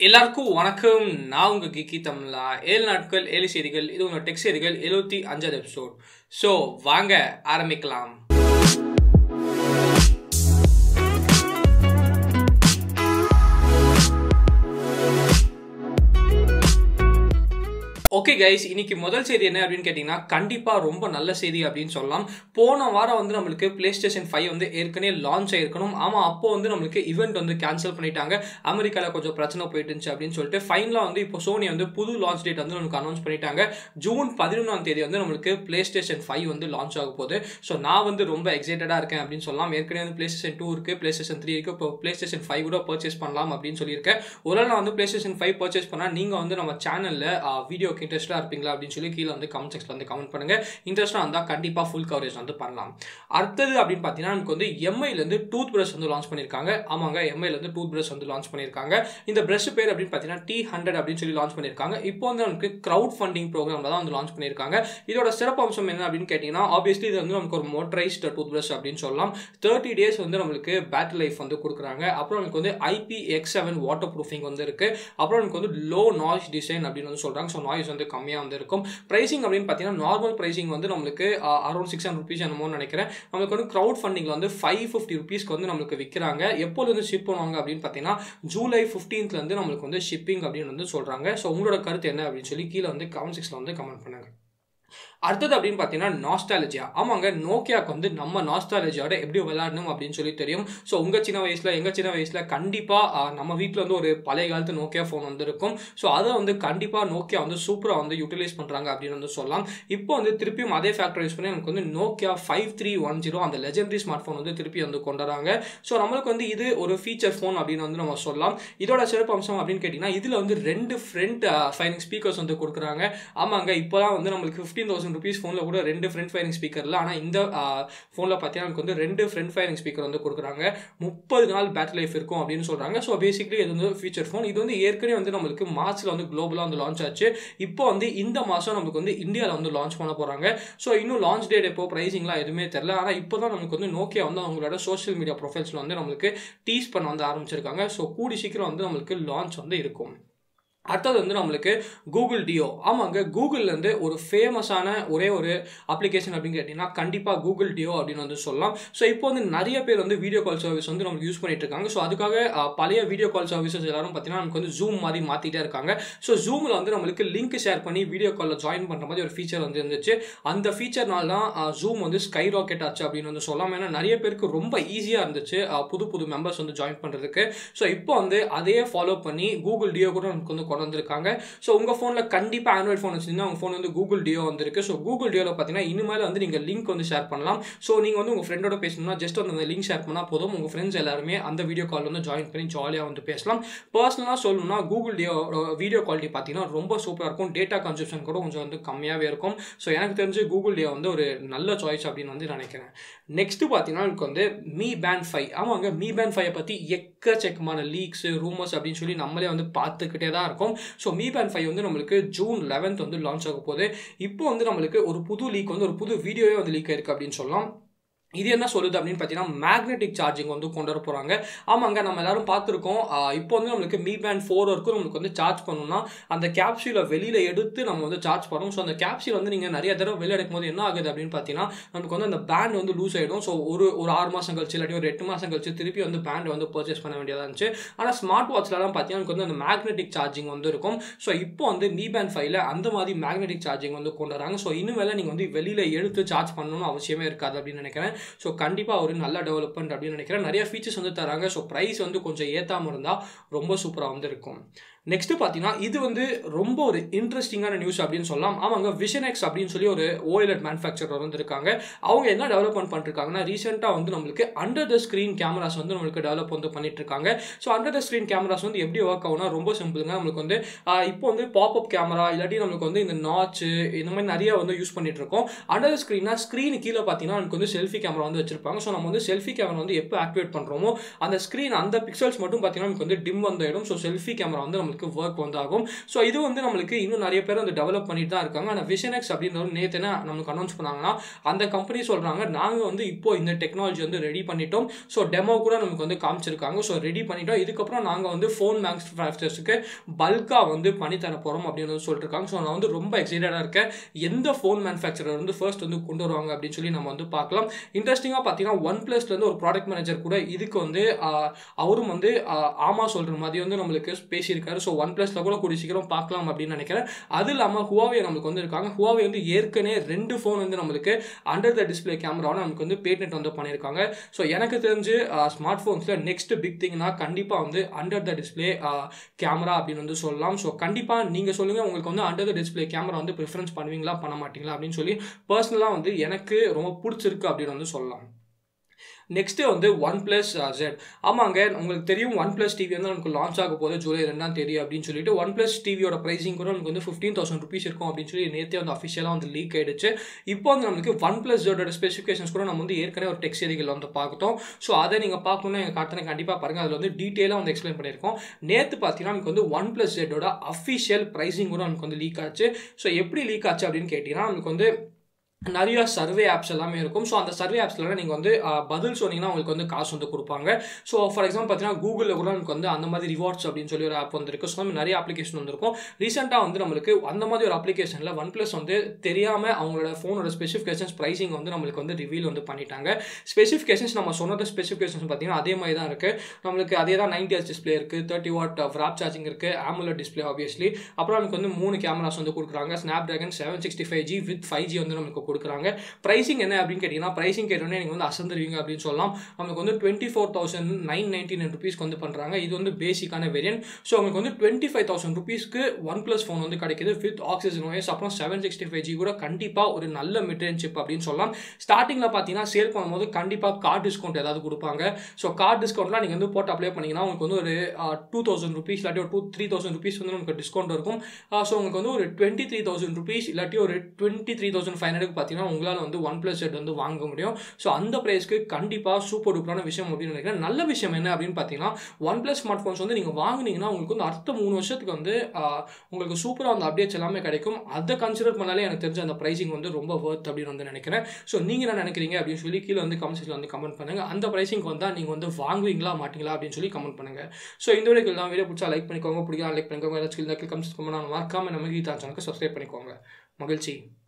எல்லாருக்கும் வணக்கம் நான் உங்கள் கிக்கி தமிழா ஏழு நாட்கள் ஏழு செய்திகள் இது உங்கள் டெக் செய்திகள் எழுபத்தி அஞ்சாவது எபிசோட் ஸோ வாங்க ஆரம்பிக்கலாம் ஓகே கைஸ் இன்னைக்கு முதல் செய்தி என்ன அப்படின்னு கேட்டிங்கன்னா கண்டிப்பாக ரொம்ப நல்ல செய்தி அப்படின்னு சொல்லலாம் போன வாரம் வந்து நம்மளுக்கு பிளே ஸ்டேஷன் ஃபைவ் வந்து ஏற்கனவே லான்ச் ஆயிருக்கணும் ஆமாம் அப்போ வந்து நம்மளுக்கு ஈவெண்ட் வந்து கேன்சல் பண்ணிட்டாங்க அமெரிக்காவில் கொஞ்சம் பிரச்சனை போயிட்டு இருந்துச்சு அப்படின்னு சொல்லிட்டு ஃபைனலாக வந்து இப்போ சோனி வந்து புது லான்ச் டேட் வந்து நமக்கு அனௌன்ஸ் பண்ணிட்டாங்க ஜூன் பதினொன்றாம் தேதி வந்து நம்மளுக்கு பிளே ஸ்டேஷன் ஃபைவ் வந்து லான்ச் ஆக போகுது ஸோ நான் வந்து ரொம்ப எக்ஸைட்டடாக இருக்கேன் அப்படின்னு சொல்லலாம் ஏற்கனவே வந்து பிளே ஸ்டேஷன் டூ இருக்குது பிளே ஸ்டேஷன் த்ரீ இருக்குது இப்போ பிளே ஸ்டேஷன் ஃபைவ் கூட பர்ச்சேஸ் பண்ணலாம் அப்படின்னு சொல்லியிருக்கேன் ஒரு நான் வந்து பிளே ஸ்டேஷன் ஃபைவ் பர்ச்சேஸ் பண்ணால் நீங்கள் வந்து நம்ம சேனலில் வீடியோ இன்ட்ரெஸ்ட்டாக இருப்பீங்களா அப்படின்னு சொல்லி கீழே வந்து கமெண்ட் செக்ஷனில் வந்து கமெண்ட் பண்ணுங்க இன்ட்ரெஸ்ட்டாக இருந்தால் கண்டிப்பாக ஃபுல் கவரேஜ் வந்து பண்ணலாம் அடுத்தது அப்படின்னு பார்த்தீங்கன்னா நமக்கு வந்து எம்ஐலேருந்து டூத் ப்ரஷ் வந்து லான்ச் பண்ணியிருக்காங்க ஆமாங்க எம்ஐலேருந்து டூத் ப்ரஷ் வந்து லான்ச் பண்ணியிருக்காங்க இந்த ப்ரஷ் பேர் அப்படின்னு பார்த்தீங்கன்னா டி ஹண்ட்ரட் அப்படின்னு சொல்லி லான்ச் பண்ணியிருக்காங்க இப்போ வந்து நமக்கு க்ரௌட் ஃபண்டிங் ப்ரோக்ராமில் தான் வந்து லான்ச் பண்ணியிருக்காங்க இதோட சிறப்பு அம்சம் என்ன அப்படின்னு கேட்டிங்கன்னா ஆப்வியஸ்லி இது வந்து நமக்கு ஒரு மோட்டரைஸ்ட் டூத் ப்ரஷ் அப்படின்னு சொல்லலாம் தேர்ட்டி டேஸ் வந்து நம்மளுக்கு பேட்டரி லைஃப் வந்து கொடுக்குறாங்க அப்புறம் நமக்கு வந்து IP X seven waterproofing வந்து இருக்குது அப்புறம் நமக்கு வந்து லோ நாய்ஸ் டிசைன் அப்படின்னு வந்து சொல்கிறாங்க ஸோ நாய்ஸ் வந்து கம்மியாக வந்து இருக்கும் ப்ரைசிங் அப்படின்னு பார்த்தீங்கன்னா நார்மல் ப்ரைசிங் வந்து நம்மளுக்கு அரௌண்ட் சிக்ஸ் ஹண்ட்ரட் ருபீஸ் என்னமோ நினைக்கிறேன் நம்மளுக்கு வந்து க்ரௌட் ஃபண்டிங்கில் வந்து ஃபைவ் ஃபிஃப்டி ருபீஸ்க்கு வந்து நம்மளுக்கு விற்கிறாங்க எப்போது வந்து ஷிப் பண்ணுவாங்க அப்படின்னு பார்த்தீங்கன்னா ஜூலை ஃபிஃப்டீன்த்லேருந்து நம்மளுக்கு வந்து ஷிப்பிங் அப்படின்னு வந்து சொல்கிறாங்க ஸோ உங்களோட கருத்து என்ன அப்படின்னு சொல்லி கீழே வந்து கமெண்ட் செக்ஷனில் வந்து கமெண்ட் பண்ணுங்க அடுத்தது அப்படின்னு பார்த்தீங்கன்னா நாஸ்டாலஜியா ஆமாங்க நோக்கியாவுக்கு வந்து நம்ம நாஸ்டாலஜியோட எப்படி விளையாடணும் அப்படின்னு சொல்லி தெரியும் ஸோ உங்கள் சின்ன வயசில் எங்கள் சின்ன வயசில் கண்டிப்பாக நம்ம வீட்டில் வந்து ஒரு பழைய காலத்து நோக்கியா ஃபோன் வந்து இருக்கும் ஸோ அதை வந்து கண்டிப்பாக நோக்கியா வந்து சூப்பராக வந்து யூட்டிலைஸ் பண்ணுறாங்க அப்படின்னு வந்து சொல்லலாம் இப்போ வந்து திருப்பியும் அதே ஃபேக்டர் யூஸ் பண்ணி நமக்கு வந்து Nokia five three one zero அந்த லெஜெண்டரி ஸ்மார்ட் ஃபோன் வந்து திருப்பி வந்து கொண்டு வராங்க ஸோ நம்மளுக்கு வந்து இது ஒரு ஃபீச்சர் ஃபோன் அப்படின்னு வந்து நம்ம சொல்லலாம் இதோட சிறப்பு அம்சம் அப்படின்னு கேட்டிங்கன்னா இதில் வந்து ரெண்டு ஃப்ரண்ட் ஃபைனிங் ஸ்பீக்கர்ஸ் வந்து கொடுக்குறாங்க ஆமாங்க இப்போலாம் வந்து நம்மளுக்கு ஃபிஃப்டீன் தௌசண்ட் ருபீஸ் ஃபோனில் கூட ரெண்டு ஃப்ரண்ட் ஃபயரிங் ஸ்பீக்கர் இல்லை ஆனால் இந்த ஃபோனில் பார்த்தீங்கன்னா நமக்கு வந்து ரெண்டு ஃப்ரண்ட் ஃபயரிங் ஸ்பீக்கர் வந்து கொடுக்குறாங்க முப்பது நாள் பேட்டரி லைஃப் இருக்கும் அப்படின்னு சொல்கிறாங்க ஸோ பேசிக்லி இது வந்து ஃபீச்சர் ஃபோன் இது வந்து ஏற்கனவே வந்து நம்மளுக்கு மார்ச்சில் வந்து குளோபலாக வந்து லான்ச் ஆச்சு இப்போ வந்து இந்த மாதம் நமக்கு வந்து இந்தியாவில் வந்து லான்ச் பண்ண போகிறாங்க ஸோ இன்னும் லான்ச் டேட் எப்போ ப்ரைஸிங்லாம் எதுவுமே தெரில ஆனால் இப்போ தான் நமக்கு வந்து நோக்கியா வந்து அவங்களோட சோஷியல் மீடியா ப்ரொஃபைல்ஸில் வந்து நம்மளுக்கு டீஸ் பண்ண வந்து ஆரம்பிச்சிருக்காங்க ஸோ கூடி சீக்கிரம் வந்து நம்மளுக்கு லான்ச் வந்து இருக்கும் அடுத்தது வந்து நம்மளுக்கு கூகுள் டியோ ஆமாங்க கூகுள்லேருந்து ஒரு ஃபேமஸான ஒரே ஒரு அப்ளிகேஷன் அப்படின்னு கேட்டிங்கன்னா கண்டிப்பாக கூகுள் டியோ அப்படின்னு வந்து சொல்லலாம் ஸோ இப்போ வந்து நிறைய பேர் வந்து வீடியோ கால் சர்வீஸ் வந்து நமக்கு யூஸ் பண்ணிட்டு இருக்காங்க ஸோ அதுக்காக பழைய வீடியோ கால் சர்வீசஸ் எல்லாரும் பார்த்தீங்கன்னா நமக்கு வந்து ஜூம் மாதிரி மாற்றிட்டே இருக்காங்க ஸோ ஜூமில் வந்து நம்மளுக்கு லிங்க் ஷேர் பண்ணி வீடியோ காலில் ஜாயின் பண்ணுற மாதிரி ஒரு ஃபீச்சர் வந்து இருந்துச்சு அந்த ஃபீச்சர்னால தான் ஜூம் வந்து ஸ்கை ராக்கெட் ஆச்சு அப்படின்னு வந்து சொல்லலாம் ஏன்னா நிறைய பேருக்கு ரொம்ப ஈஸியாக இருந்துச்சு புது புது மெம்பர்ஸ் வந்து ஜாயின் பண்ணுறதுக்கு ஸோ இப்போ வந்து அதையே ஃபாலோ பண்ணி கூகுள் டியோ கூட நமக்கு வந்து கொண்டு வந்திருக்காங்க ஸோ உங்கள் ஃபோனில் கண்டிப்பாக ஆண்ட்ராய்ட் ஃபோன் வச்சிருந்தீங்கன்னா உங்கள் ஃபோன் வந்து கூகுள் டியோ வந்திருக்கு ஸோ கூகுள் டியோவில் பார்த்தீங்கன்னா இனிமேல் வந்து நீங்கள் லிங்க் வந்து ஷேர் பண்ணலாம் ஸோ நீங்கள் வந்து உங்கள் ஃப்ரெண்டோட பேசணும்னா ஜஸ்ட் வந்து அந்த லிங்க் ஷேர் பண்ணால் போதும் உங்கள் ஃப்ரெண்ட்ஸ் எல்லாருமே அந்த வீடியோ கால் வந்து ஜாயின் பண்ணி ஜாலியாக வந்து பேசலாம் பர்சனலாக சொல்லணும்னா கூகுள் டியோ வீடியோ குவாலிட்டி பார்த்தீங்கன்னா ரொம்ப சூப்பராக இருக்கும் டேட்டா கன்சப்ஷன் கூட கொஞ்சம் வந்து கம்மியாகவே இருக்கும் ஸோ எனக்கு தெரிஞ்சு கூகுள் டியோ வந்து ஒரு நல்ல சாய்ஸ் அப்படின்னு வந்து நினைக்கிறேன் நெக்ஸ்ட் பார்த்தீங்கன்னா எனக்கு வந்து மீ பேண்ட் ஃபைவ் ஆமாங்க மீ பேண்ட் ஃபைவை பற்றி எக்கச்சக்கமான லீக்ஸ் ரூமர்ஸ் அப்படின்னு சொல்லி நம்மளே வந்து பார்த்துக்கிட்டே தான் இருக்கும் ஸோ மீ பேண்ட் ஃபைவ் வந்து நம்மளுக்கு ஜூன் லெவன்த் வந்து லான்ச் ஆக போகுது இப்போ வந்து நம்மளுக்கு ஒரு புது லீக் வந்து ஒரு புது வீடியோவே வந்து லீக் ஆயிருக்கு அப்படின்னு சொல்லலாம் இது என்ன சொல்லுது அப்படின்னு பார்த்தீங்கன்னா மேக்னெட்டிக் சார்ஜிங் வந்து கொண்டு வர போகிறாங்க ஆமாங்க நம்ம எல்லாரும் பார்த்துருக்கோம் இப்போ வந்து நம்மளுக்கு மீ பேண்ட் ஃபோர் வரைக்கும் நம்மளுக்கு வந்து சார்ஜ் பண்ணணும்னா அந்த கேப்சூலை வெளியில் எடுத்து நம்ம வந்து சார்ஜ் பண்ணணும் ஸோ அந்த கேப்சூல் வந்து நீங்கள் நிறைய தடவை வெளியே எடுக்கும் போது என்ன ஆகுது அப்படின்னு பார்த்தீங்கன்னா நமக்கு வந்து அந்த பேண்ட் வந்து லூஸ் ஆகிடும் ஸோ ஒரு ஒரு ஆறு மாதம் கழிச்சு இல்லாட்டி ஒரு எட்டு மாதம் கழிச்சு திருப்பி வந்து பேண்ட் வந்து பர்ச்சேஸ் பண்ண வேண்டியதாக இருந்துச்சு ஆனால் ஸ்மார்ட் வாட்ச்லலாம் பார்த்தீங்கன்னா நமக்கு வந்து அந்த மேக்னெட்டிக் சார்ஜிங் வந்து இருக்கும் ஸோ இப்போ வந்து மீ பேண்ட் ஃபைவ்ல அந்த மாதிரி மேக்னெட்டிக் சார்ஜிங் வந்து கொண்டு வராங்க ஸோ இனிமேல் நீங்கள் வந்து வெளியில் எடுத்து சார்ஜ் பண்ணணும்னு அவசியமே இருக்காது அப்படின்னு நினைக்கிறேன் ஸோ கண்டிப்பாக ஒரு நல்ல டெவலப்மெண்ட் அப்படின்னு நினைக்கிறேன் நிறைய ஃபீச்சர்ஸ் வந்து தராங்க ஸோ ப்ரைஸ் வந்து கொஞ்சம் ஏற்றாமல் இருந்தால் ரொம்ப சூப்பராக வந்து இருக்கும் நெக்ஸ்ட் பார்த்தீங்கன்னா இது வந்து ரொம்ப ஒரு இன்ட்ரெஸ்டிங்கான நியூஸ் அப்படின்னு சொல்லலாம் ஆமாங்க விஷன் எக்ஸ் அப்படின்னு சொல்லி ஒரு ஓஎல்எட் மேனுஃபேக்சரர் வந்துருக்காங்க அவங்க என்ன டெவலப்மெண்ட் பண்ணிருக்காங்கன்னா ரீசெண்டாக வந்து நம்மளுக்கு அண்டர் த ஸ்க்ரீன் கேமராஸ் வந்து நம்மளுக்கு டெவலப் வந்து பண்ணிட்டு இருக்காங்க so under the screen cameras வந்து எப்படி ஒர்க் ஆகும்னா ரொம்ப சிம்பிளுங்க நம்மளுக்கு வந்து இப்போ வந்து பாப்அப் கேமரா இல்லாட்டி நம்மளுக்கு வந்து இந்த நாச்சு இந்த மாதிரி நிறைய வந்து யூஸ் பண்ணிட்டு இருக்கோம் அண்டர் த ஸ்க்ரீனா ஸ்க்ரீன் கீழே பார்த்தீங்கன்னா நமக்கு வந்து செல்ஃபி கேமரா கேமரா வந்து வச்சிருப்பாங்க ஸோ நம்ம வந்து செல்ஃபி கேமரா வந்து எப்போ ஆக்டிவேட் பண்ணுறோமோ அந்த ஸ்க்ரீன் அந்த பிக்சல்ஸ் மட்டும் பார்த்தீங்கன்னா நமக்கு வந்து டிம் வந்தாயிடும் ஸோ செல்ஃபி கேமரா வந்து நம்மளுக்கு ஒர்க் வந்து ஆகும் ஸோ இது வந்து நம்மளுக்கு இன்னும் நிறைய பேர் வந்து டெவலப் பண்ணிட்டு தான் இருக்காங்க ஆனால் விஷன் எக்ஸ் அப்படின்றது நேற்று என்ன நம்மளுக்கு அனௌன்ஸ் பண்ணாங்கன்னா அந்த கம்பெனி சொல்கிறாங்க நாங்கள் வந்து இப்போ இந்த டெக்னாலஜி வந்து ரெடி பண்ணிட்டோம் ஸோ டெமோ கூட நமக்கு வந்து காமிச்சிருக்காங்க ஸோ ரெடி பண்ணிட்டோம் இதுக்கப்புறம் நாங்கள் வந்து ஃபோன் மேக்ஸ்ஃபேக்சர்ஸுக்கு பல்காக வந்து பண்ணி தர போகிறோம் அப்படின்னு வந்து சொல்லியிருக்காங்க ஸோ நான் வந்து ரொம்ப எக்ஸைட்டடாக இருக்கேன் எந்த ஃபோன் மேனுஃபேக்சரர் வந்து ஃபர்ஸ்ட் வந்து கொண்டு வருவாங்க அப்படின்னு சொல்லி நம்ம வந்து பார்க்கலாம் இன்ட்ரெஸ்டிங்காக பார்த்தீங்கன்னா ஒன் ப்ளஸ்லேருந்து ஒரு ப்ராடக்ட் மேனேஜர் கூட இதுக்கு வந்து ஆஹ், அவரும் வந்து ஆஹ், ஆமா சொல்கிற மாதிரி வந்து நம்மளுக்கு பேசியிருக்காரு ஸோ ஒன் ப்ளஸில் கூட கூடிய சீக்கிரம் பார்க்கலாம் அப்படின்னு நினைக்கிறேன் அது இல்லாமல் ஹுவாவே நம்மளுக்கு வந்து இருக்காங்க ஹுவாவே வந்து ஏற்கனவே ரெண்டு ஃபோன் வந்து நம்மளுக்கு அண்டர் த டிஸ்பிளே கேமராவை நமக்கு வந்து பேட்டன்ட் வந்து பண்ணியிருக்காங்க ஸோ எனக்கு தெரிஞ்சு ஸ்மார்ட் ஃபோன்ஸில் நெக்ஸ்ட் பிக் திங்னா கண்டிப்பாக வந்து அண்டர் த டிஸ்பிளே கேமரா அப்படின்னு வந்து சொல்லலாம் ஸோ கண்டிப்பாக நீங்கள் சொல்லுங்கள் உங்களுக்கு வந்து அண்டர் த டிஸ்பிளே கேமரா வந்து ப்ரிஃபரன்ஸ் பண்ணுவீங்களா பண்ண மாட்டீங்களா அப்படின்னு சொல்லி பர்சனலாக வந்து எனக்கு ரொம்ப பிடிச்சிருக்கு அப்படின்னு வந்து சொல்லலாம் நெக்ஸ்ட்டு வந்து ஒன் ப்ளஸ் ஜெட் ஆமாங்க உங்களுக்கு தெரியும் ஒன் ப்ளஸ் டிவி வந்து நமக்கு லான்ச் ஆக போகுது ஜூலை ரெண்டாம் தேதி அப்படின்னு சொல்லிட்டு ஒன் ப்ளஸ் டிவியோட ப்ரைஸிங் கூட நமக்கு வந்து ஃபிஃப்டீன் தௌசண்ட் ருபீஸ் இருக்கும் அப்படின்னு சொல்லி நேற்றே வந்து அஃபிஷியலாக வந்து லீக் ஆயிடுச்சு இப்போ வந்து நமக்கு ஒன் ப்ளஸ் ஜெட்டோட ஸ்பெசிஃபிகேஷன்ஸ் கூட நம்ம வந்து ஏற்கனவே ஒரு டெக்ஸ்ட் சீரிகள் வந்து பார்த்தோம் ஸோ அதை நீங்கள் பார்க்கணும்னா எங்கள் காட்டுறேன் கண்டிப்பாக பாருங்கள் அதில் வந்து டீட்டெயிலாக வந்து எக்ஸ்பிளைன் பண்ணியிருக்கோம் நேற்று பார்த்தீங்கன்னா நமக்கு வந்து ஒன் ப்ளஸ் ஜெட்டோட அஃபிஷியல் ப்ரைஸிங் கூட நமக்கு வந்து லீக் ஆச்சு ஸோ எப்படி லீக் ஆச்சு அப்படின்னு கேட்டிங்கன்னா நமக்கு வந்து நிறைய சர்வே ஆப்ஸ் எல்லாமே இருக்கும் ஸோ அந்த சர்வே ஆப்ஸ்லாம் நீங்கள் வந்து அஹ், பதில் சொன்னீங்கன்னா உங்களுக்கு வந்து காசு வந்து கொடுப்பாங்க ஸோ ஃபார் எக்ஸாம்பிள் பார்த்தீங்கன்னா கூகுளில் கூட நமக்கு வந்து அந்த மாதிரி ரிவார்ட்ஸ் அப்படின்னு சொல்லி ஒரு ஆப் வந்துருக்கு ஸோ நம்ம நிறைய அப்ளிகேஷன் வந்திருக்கும் ரீசெண்டாக வந்து நம்மளுக்கு அந்த மாதிரி ஒரு அப்ளிகேஷனில் ஒன் ப்ளஸ் வந்து தெரியாமல் அவங்களோட ஃபோனோட ஸ்பெசிஃபிகேஷன்ஸ் ப்ரைஸிங் வந்து நம்மளுக்கு வந்து ரிவீல் வந்து பண்ணிட்டாங்க ஸ்பெசிஃபிகேஷன்ஸ் நம்ம சொன்னது ஸ்பெசிஃபிகேஷன்ஸ் பார்த்தீங்கன்னா அதே மாதிரி தான் இருக்குது நம்மளுக்கு அதே தான் நைன்டி ஹெச் டிஸ்பிளே இருக்குது தேர்ட்டி வாட் ஃப்ராப் சார்ஜிங் இருக்குது ஆமுலர் டிஸ்பிளே ஆப்வியஸ்லி அப்புறம் நமக்கு வந்து மூணு கேமராஸ் வந்து கொடுக்குறாங்க Snapdragon seven sixty five G with five G வந்து நமக்கு கொடுக்குறாங்க ப்ரைசிங் என்ன அப்படின்னு கேட்டிங்கன்னா ப்ரைசிங் கேட்டோன்னே நீங்கள் வந்து அசந்துருவீங்க அப்படின்னு சொல்லலாம் நமக்கு வந்து twenty four thousand nine ninety nine ருபீஸ்க்கு வந்து பண்ணுறாங்க இது வந்து பேசிக்கான வேரியன்ட் ஸோ உங்களுக்கு வந்து டுவெண்ட்டி ஃபைவ் தௌசண்ட் ருபீஸ்க்கு ஒன் ப்ளஸ் ஃபோன் வந்து கிடைக்குது வித் ஆக்சிஜன் ஓஎஸ் அப்புறம் செவன் சிக்ஸ்டி ஃபைவ் ஜி கூட கண்டிப்பாக ஒரு நல்ல மிட்ரேஞ்ச் சிப் அப்படின்னு சொல்லலாம் ஸ்டார்டிங்கில் பார்த்தீங்கன்னா சேல் பண்ணும்போது கண்டிப்பாக கார்டு டிஸ்கவுண்ட் ஏதாவது கொடுப்பாங்க ஸோ கார்டு டிஸ்கவுண்ட்லாம் நீங்கள் வந்து போட்டு அப்ளை பண்ணிங்கன்னா உங்களுக்கு வந்து ஒரு டூ தௌசண்ட் ருபீஸ் இல்லாட்டி ஒரு டூ த்ரீ தௌசண்ட் ருபீஸ் வந்து நமக்கு டிஸ்கவுண்ட் இருக்கும் ஸோ உங்களுக்கு வந்து ஒரு டுவெண்ட்டி த்ரீ தௌசண்ட் ருபீஸ் இல்லாட்டி ஒரு twenty three thousand five hundred பார்த்தீங்கன்னா உங்களால் வந்து ஒன் ப்ளஸ் செட் வந்து வாங்க முடியும் ஸோ அந்த ப்ரைஸ்க்கு கண்டிப்பாக சூப்பர் டூப்பரான விஷயம் அப்படின்னு நினைக்கிறேன் நல்ல விஷயம் என்ன அப்படின்னு பார்த்தீங்கன்னா ஒன் ப்ளஸ் ஸ்மார்ட் ஃபோன்ஸ் வந்து நீங்கள் வாங்குனீங்கன்னா உங்களுக்கு வந்து அடுத்த மூணு வருஷத்துக்கு வந்து ஆஹ், உங்களுக்கு சூப்பராக அந்த அப்டேட்ஸ் எல்லாமே கிடைக்கும் அதை கன்சிடர் பண்ணாலே எனக்கு தெரிஞ்ச அந்த ப்ரைசிங் வந்து ரொம்ப ஒர்த் அப்படின்னு வந்து நினைக்கிறேன் ஸோ நீங்கள் என்ன நினைக்கிறீங்க அப்படின்னு சொல்லி கீழே வந்து கமெண்ட்ஸில் வந்து கமெண்ட் பண்ணுங்கள் அந்த ப்ரைசிங் வந்தால் நீங்கள் வந்து வாங்குவீங்களா மாட்டீங்களா அப்படின்னு சொல்லி கமெண்ட் பண்ணுங்கள் ஸோ இந்த வீடியோக்கு தான் வீடியோ பிடிச்சா லைக் பண்ணிக்கோங்க பிடிக்கலாம் லைக் பண்ணிக்கோங்க ஏதாச்சும் கமெண்ட்ஸ் கமெண்ட் மறக்காம நம்ம கீதா சேனலுக்கு சப்ஸ்கிரைப் பண்ணிக்கோங்க மகிழ்ச்சி